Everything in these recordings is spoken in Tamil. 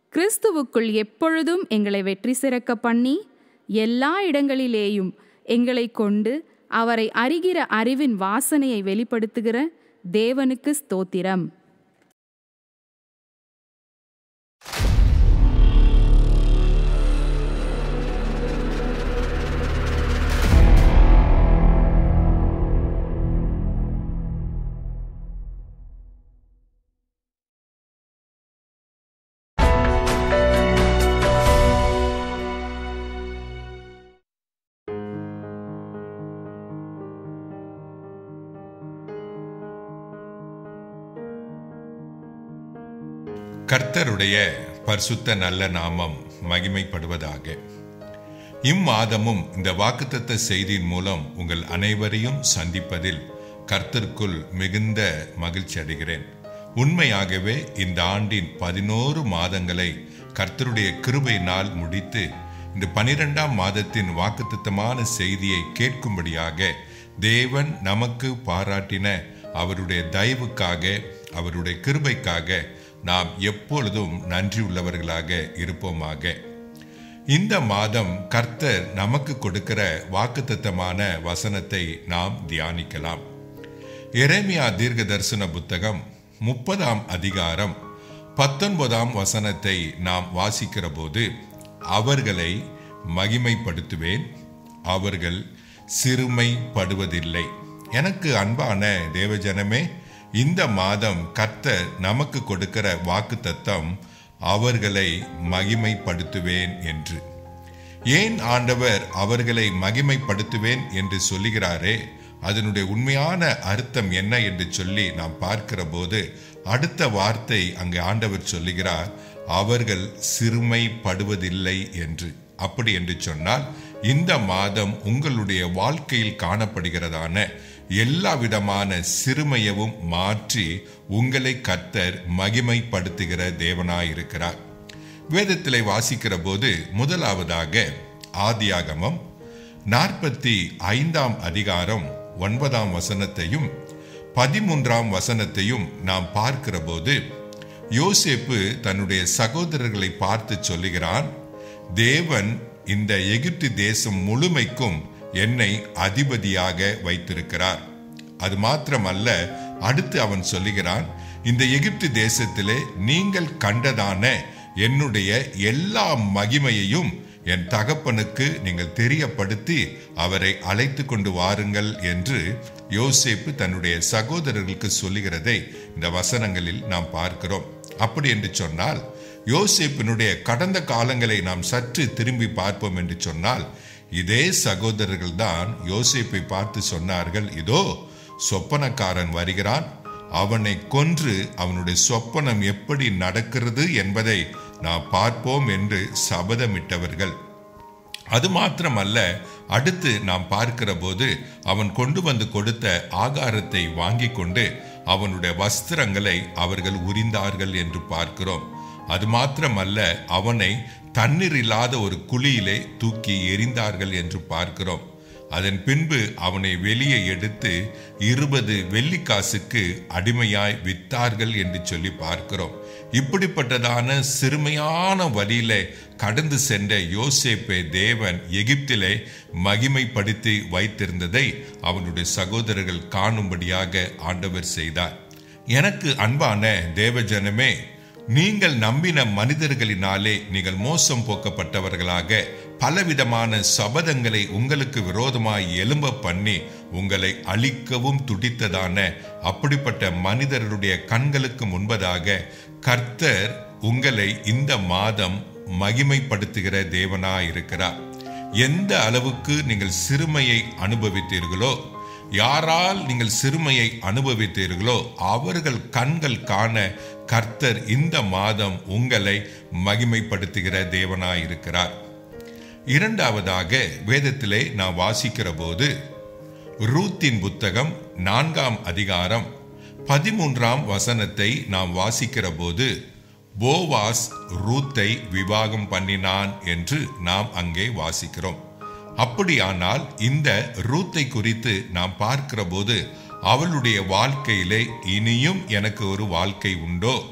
கிறிஸ்துவுக்குள் எப்பொழுதும் எங்களை வெற்றி சிறக்க பண்ணி எல்லா இடங்களிலேயும் எங்களை கொண்டு அவரை அறிகிற அறிவின் வாசனையை வெளிப்படுத்துகிற தேவனுக்கு ஸ்தோத்திரம் கர்த்தருடைய பரிசுத்த நல்ல நாமம் மகிமைப்படுவதாக இம்மாதமும் இந்த வாக்குத்தத்த செய்தியின் மூலம் உங்கள் அனைவரையும் சந்திப்பதில் கர்த்தருக்குள் மிகுந்த மகிழ்ச்சி அடைகிறேன் உண்மையாகவே இந்த ஆண்டின் பதினோரு மாதங்களை கர்த்தருடைய கிருபையினால் முடித்து இந்த பனிரெண்டாம் மாதத்தின் வாக்குத்தத்தமான செய்தியை கேட்கும்படியாக தேவன் நமக்கு பாராட்டின அவருடைய தயவுக்காக அவருடைய கிருபைக்காக நாம் எப்பொழுதும் நன்றி உள்ளவர்களாக இருப்போமாக இந்த மாதம் கர்த்தர் நமக்கு கொடுக்கிற வாக்குத்தத்தமான வசனத்தை நாம் தியானிக்கலாம் எரேமியா தீர்க்க தரிசன புத்தகம் முப்பதாம் அதிகாரம் பத்தொன்பதாம் வசனத்தை நாம் வாசிக்கிற போது அவர்களை மகிமைப்படுத்துவேன் அவர்கள் சிறுமைப்படுவதில்லை எனக்கு அன்பான தேவஜனமே இந்த மாதம் கர்த்தர் நமக்கு கொடுக்கிற வாக்கு தத்தம் அவர்களை மகிமைப்படுத்துவேன் என்று ஏன் ஆண்டவர் அவர்களை மகிமைப்படுத்துவேன் என்று சொல்லுகிறாரே அதனுடைய உண்மையான அர்த்தம் என்ன என்று சொல்லி நாம் பார்க்கிற போது அடுத்த வார்த்தை அங்கு ஆண்டவர் சொல்லுகிறார் அவர்கள் சிறுமைப்படுவதில்லை என்று அப்படி என்று சொன்னால் இந்த மாதம் உங்களுடைய வாழ்க்கையில் காணப்படுகிறதான எல்லா விதமான சிறுமையவும் மாற்றி உங்களை கர்த்தர் மகிமைப்படுத்துகிற தேவனாயிருக்கிறார் வேதத்திலே வாசிக்கிற போது முதலாவதாக ஆதியாகமம் நாற்பத்தி ஐந்தாம் அதிகாரம் ஒன்பதாம் வசனத்தையும் பதிமூன்றாம் வசனத்தையும் நாம் பார்க்கிற போது யோசேப்பு தன்னுடைய சகோதரர்களை பார்த்து சொல்லுகிறான் தேவன் இந்த எகிப்து தேசம் முழுமைக்கும் என்னை அதிபதியாக வைத்திருக்கிறார் அது மாத்திரமல்ல அடுத்து அவன் சொல்லுகிறான் இந்த எகிப்து தேசத்திலே நீங்கள் கண்டதான என்னுடைய எல்லா மகிமையையும் என் தகப்பனுக்கு நீங்கள் தெரியப்படுத்தி அவரை அழைத்து கொண்டு வாருங்கள் என்று யோசேப்பு தன்னுடைய சகோதரர்களுக்கு சொல்லுகிறதை இந்த வசனங்களில் நாம் பார்க்கிறோம் அப்படி என்று சொன்னால் யோசேப்பினுடைய கடந்த காலங்களை நாம் சற்று திரும்பி பார்ப்போம் என்று சொன்னால் இதே சகோதரர்கள் தான் யோசேப்பை பார்த்து சொன்னார்கள் இதோ சொப்பனக்காரன் வருகிறான் அவனை கொன்று அவனுடைய சொப்பனம் எப்படி நடக்கிறது என்பதை நாம் பார்ப்போம் என்று சபதமிட்டவர்கள் அது மாத்திரமல்ல அடுத்து நாம் பார்க்கிற போது அவன் கொண்டு வந்து கொடுத்த ஆகாரத்தை வாங்கி கொண்டு அவனுடைய வஸ்திரங்களை அவர்கள் உரிந்தார்கள் என்று பார்க்கிறோம் அது மாத்திரமல்ல அவனை தண்ணீர் இல்லாத ஒரு குழியிலே தூக்கி எரிந்தார்கள் என்று பார்க்கிறோம் அதன் பின்பு அவனை வெளியே எடுத்து இருபது வெள்ளிக்காசுக்கு அடிமையாய் வித்தார்கள் என்று சொல்லி பார்க்கிறோம் இப்படிப்பட்டதான சிறுமையான வழியில கடந்து சென்ற யோசேப்பை தேவன் எகிப்திலே மகிமைப்படுத்தி வைத்திருந்ததை அவனுடைய சகோதரர்கள் காணும்படியாக ஆண்டவர் செய்தார் எனக்கு அன்பான தேவஜனமே நீங்கள் நம்பின மனிதர்களினாலே நீங்கள் மோசம் போக்கப்பட்டவர்களாக பலவிதமான சபதங்களை உங்களுக்கு விரோதமாய் எழும்ப பண்ணி உங்களை அழிக்கவும் துடித்ததான அப்படிப்பட்ட மனிதர்களுடைய கண்களுக்கு முன்பதாக கர்த்தர் உங்களை இந்த மாதம் மகிமைப்படுத்துகிற தேவனாயிருக்கிறார் எந்த அளவுக்கு நீங்கள் சிறுமையை அனுபவித்தீர்களோ யாரால் நீங்கள் சிறுமையை அனுபவித்தீர்களோ அவர்கள் கண்கள் காண கர்த்தர் இந்த மாதம் உங்களை மகிமைப்படுத்துகிற தேவனாயிருக்கிறார் இரண்டாவதாக வேதத்திலே நான் வாசிக்கிற போது ரூத்தின் புத்தகம் நான்காம் அதிகாரம் பதிமூன்றாம் வசனத்தை நாம் வாசிக்கிற போது போவாஸ் ரூத்தை விவாகம் பண்ணினான் என்று நாம் அங்கே வாசிக்கிறோம் அப்படியானால் இந்த ரூத்தை குறித்து நாம் பார்க்கிற போது அவளுடைய வாழ்க்கையிலே இனியும் எனக்கு ஒரு வாழ்க்கை உண்டோ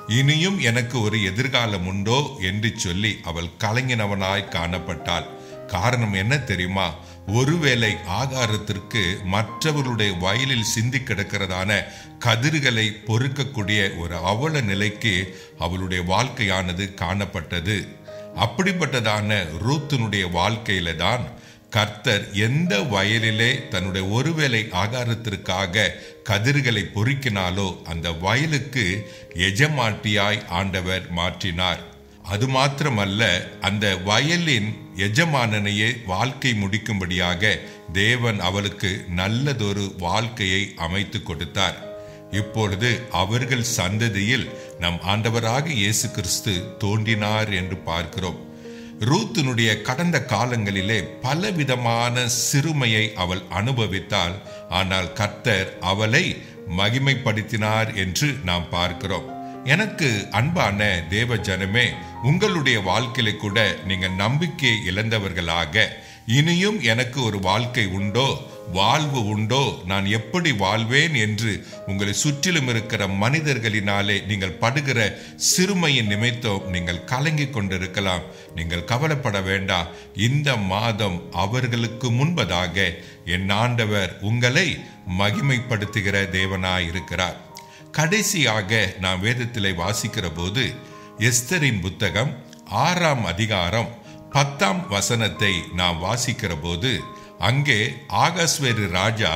இனியும் எனக்கு ஒரு எதிர்காலம் உண்டோ என்று சொல்லி அவள் கலங்கினவனாய் காணப்பட்டாள் காரணம் என்ன தெரியுமா ஒருவேளை ஆகாரத்திற்கு மற்றவர்களுடைய வயலில் சிந்தி கிடக்கிறதான கதிர்களை பொறுக்கக்கூடிய ஒரு அவல நிலைக்கு அவளுடைய வாழ்க்கையானது காணப்பட்டது அப்படிப்பட்டதான ரூத்தினுடைய வாழ்க்கையில தான் கர்த்தர் எந்த வயலிலே தன்னுடைய ஒருவேளை ஆகாரத்திற்காக கதிர்களை பொறுக்கினாலோ அந்த வயலுக்கு எஜமாட்டியாய் ஆண்டவர் மாற்றினார் அது மாத்திரமல்ல அந்த வயலின் எஜமானனையே வாழ்க்கை முடிக்கும்படியாக தேவன் அவளுக்கு நல்லதொரு வாழ்க்கையை அமைத்து கொடுத்தார் இப்பொழுது அவர்கள் சந்ததியில் நம் ஆண்டவராக இயேசு கிறிஸ்து தோன்றினார் என்று பார்க்கிறோம் ரூத்தினுடைய கடந்த காலங்களிலே பலவிதமான சிறுமையை அவள் அனுபவித்தாள் ஆனால் கர்த்தர் அவளை மகிமைப்படுத்தினார் என்று நாம் பார்க்கிறோம் எனக்கு அன்பான தேவ ஜனமே உங்களுடைய வாழ்க்கையில கூட நீங்க நம்பிக்கை இழந்தவர்களாக இனியும் எனக்கு ஒரு வாழ்க்கை உண்டோ வாழ்வு உண்டோ நான் எப்படி வாழ்வேன் என்று உங்களை சுற்றிலும் இருக்கிற மனிதர்களினாலே நீங்கள் படுகிற சிறுமையின் நிமித்தம் நீங்கள் கலங்கிக் கொண்டிருக்கலாம் நீங்கள் கவலைப்பட வேண்டாம் இந்த மாதம் அவர்களுக்கு முன்பதாக என் ஆண்டவர் உங்களை மகிமைப்படுத்துகிற தேவனாய் இருக்கிறார் கடைசியாக நாம் வேதத்திலே வாசிக்கிற போது எஸ்தரின் புத்தகம் ஆறாம் அதிகாரம் பத்தாம் வசனத்தை நாம் வாசிக்கிற போது அங்கே ஆகாஸ்வேரு ராஜா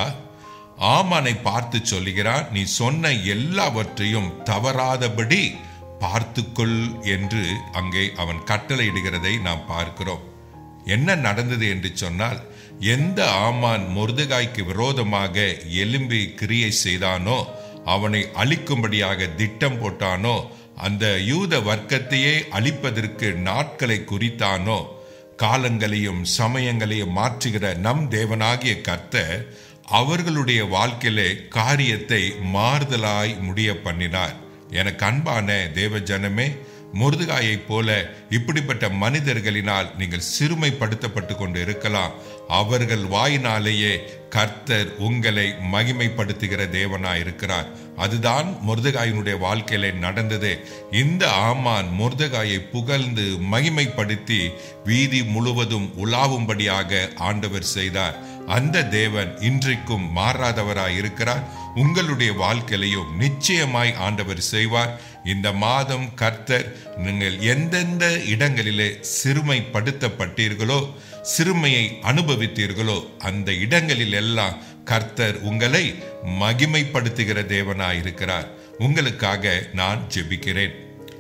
ஆமானை பார்த்து சொல்லுகிறான் நீ சொன்ன எல்லாவற்றையும் தவறாதபடி பார்த்துக்கொள் என்று அங்கே அவன் கட்டளையிடுகிறதை நாம் பார்க்கிறோம் என்ன நடந்தது என்று சொன்னால் எந்த ஆமான் மொர்தகாய்க்கு விரோதமாக எலும்பி கிரியை செய்தானோ அவனை அழிக்கும்படியாக திட்டம் போட்டானோ அந்த யூத வர்க்கத்தையே அழிப்பதற்கு நாட்களை குறித்தானோ காலங்களையும் சமயங்களையும் மாற்றுகிற நம் தேவனாகிய கர்த்தர் அவர்களுடைய வாழ்க்கையிலே காரியத்தை மாறுதலாய் முடிய பண்ணினார் எனக்கு அன்பான தேவ ஜனமே முருதுகாயைப் போல இப்படிப்பட்ட மனிதர்களினால் நீங்கள் சிறுமைப்படுத்தப்பட்டு கொண்டு இருக்கலாம் அவர்கள் வாயினாலேயே கர்த்தர் உங்களை மகிமைப்படுத்துகிற தேவனாய் இருக்கிறார் அதுதான் முருதகாயினுடைய வாழ்க்கையில நடந்தது இந்த ஆமான் முருதகாயை புகழ்ந்து மகிமைப்படுத்தி வீதி முழுவதும் உலாவும்படியாக ஆண்டவர் செய்தார் அந்த தேவன் இன்றைக்கும் மாறாதவராய் இருக்கிறார் உங்களுடைய வாழ்க்கையிலையும் நிச்சயமாய் ஆண்டவர் செய்வார் இந்த மாதம் கர்த்தர் நீங்கள் எந்தெந்த இடங்களிலே சிறுமைப்படுத்தப்பட்டீர்களோ சிறுமையை அனுபவித்தீர்களோ அந்த இடங்களில் எல்லாம் கர்த்தர் உங்களை மகிமைப்படுத்துகிற தேவனாய் இருக்கிறார் உங்களுக்காக நான் ஜெபிக்கிறேன்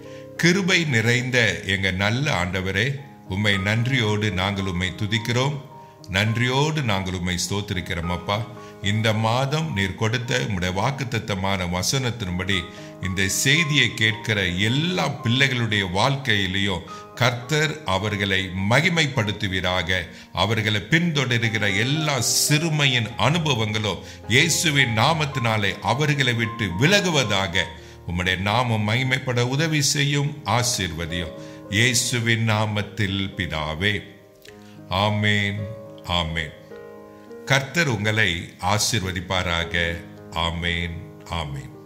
கிருபை நிறைந்த எங்க நல்ல ஆண்டவரே உம்மை நன்றியோடு நாங்கள் உம்மை துதிக்கிறோம் நன்றியோடு நாங்கள் உம்மை ஸ்தோத்திருக்கிறோம் அப்பா இந்த மாதம் நீர் கொடுத்த உம்முடைய வாக்குத்தத்தமான வசனத்தின்படி இந்த செய்தியை கேட்கிற எல்லா பிள்ளைகளுடைய வாழ்க்கையிலையும் கர்த்தர் அவர்களை மகிமைப்படுத்துவீராக அவர்களை பின்தொடர்கிற எல்லா சிறுமையின் அனுபவங்களும் இயேசுவின் நாமத்தினாலே அவர்களை விட்டு விலகுவதாக உம்முடைய நாமம் மகிமைப்பட உதவி செய்யும் ஆசீர்வதியும் இயேசுவின் நாமத்தில் பிதாவே ஆமேன் ஆமேன் கர்த்தர் உங்களை ஆசிர்வதிப்பாராக ஆமேன் ஆமேன்